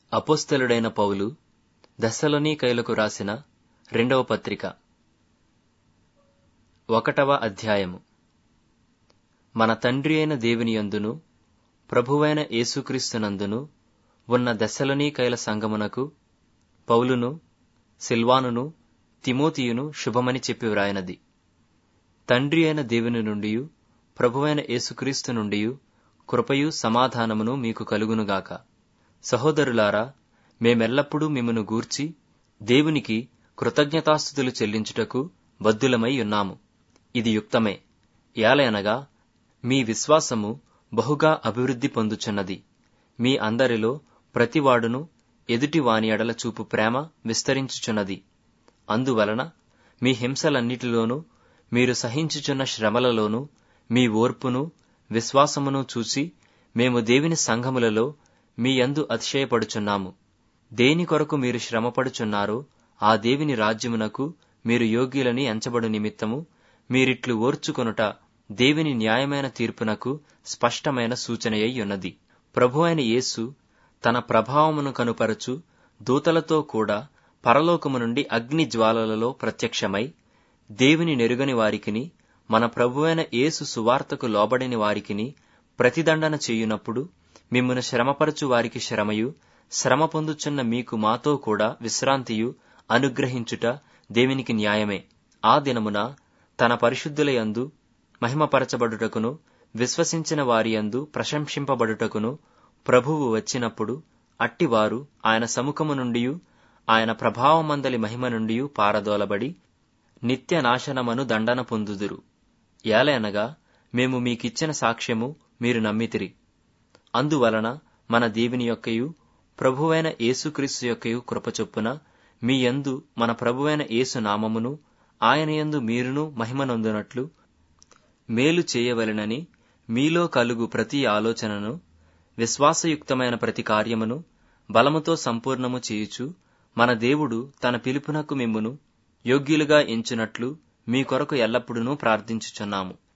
అపోస్తలుడైన పౌలు దశలోనికైలకు రాసిన రెండవ పత్రిక ఒకటవ అధ్యాయము మన తండ్రి అయిన దేవుని యందును ప్రభువైన యేసుక్రీస్తునందును ఉన్న దశలోనికైల సంగమునకు పౌలును సిల్వానును తిమోతియును శుభమని చెప్పి వ్రాయనది తండ్రి అయిన దేవుని నుండియు ప్రభువైన యేసుక్రీస్తు నుండియు కృపయు సమాధానమును మీకు కలుగునుగాక సహోదరులారా మేమెల్లప్పుడూ మిమ్మను గూర్చి దేవునికి కృతజ్ఞతాస్థుతులు చెల్లించుటకు బద్దులమై ఉన్నాము ఇది యుక్తమే ఏలయనగా మీ విశ్వాసము బహుగా అభివృద్ధి పొందుచున్నది మీ అందరిలో ప్రతివాడును ఎదుటి వాని ఎడల చూపు ప్రేమ విస్తరించుచున్నది అందువలన మీ హింసలన్నిటిలోనూ మీరు సహించుచున్న శ్రమలలోనూ మీ ఓర్పును విశ్వాసమును చూసి మేము దేవుని సంఘములలో మీ యందు అతిశయపడుచున్నాము దేని కొరకు మీరు శ్రమపడుచున్నారో ఆ దేవుని రాజ్యమునకు మీరు యోగ్యులని ఎంచబడు నిమిత్తము మీరిట్లు ఓర్చుకొనుట దేవుని న్యాయమైన తీర్పునకు స్పష్టమైన సూచనయై ఉన్నది ప్రభు అయిన యేసు తన ప్రభావమును కనుపరచు దూతలతో కూడా పరలోకము నుండి అగ్ని జ్వాలలలో ప్రత్యక్షమై దేవుని నెరుగని వారికిని మన ప్రభువైన యేసు సువార్తకు లోబడిని వారికిని ప్రతిదండన చేయునప్పుడు మిమ్మును శ్రమపరచు వారికి శ్రమయు శ్రమ పొందుచున్న మీకు మాతో కూడా విశ్రాంతియు అనుగ్రహించుట దేవునికి న్యాయమే ఆ దినమున తన పరిశుద్ధులయందు మహిమపరచబడుటకును విశ్వసించిన వారియందు ప్రశంసింపబడుటకును ప్రభువు వచ్చినప్పుడు అట్టివారు ఆయన సముఖము నుండియు ఆయన ప్రభావమందలి మహిమ నుండియు పారదోలబడి నిత్య నాశనమను దండన పొందుదురు ఏలయనగా మేము మీకిచ్చిన సాక్ష్యము మీరు నమ్మితిరి అందువలన మన దేవుని యొక్కయు ప్రభువైన యేసుక్రీస్తు యొక్కయు కృపచొప్పున మీ యందు మన ప్రభువైన యేసు నామమును ఆయన యందు మీరును మహిమనొందునట్లు మేలు చేయవలెనని మీలో కలుగు ప్రతి ఆలోచనను విశ్వాసయుక్తమైన ప్రతి కార్యమును బలముతో సంపూర్ణము చేయుచు మన దేవుడు తన పిలుపునకు మిమ్మును యోగ్యులుగా ఎంచునట్లు మీ కొరకు ఎల్లప్పుడూ ప్రార్థించుచున్నాము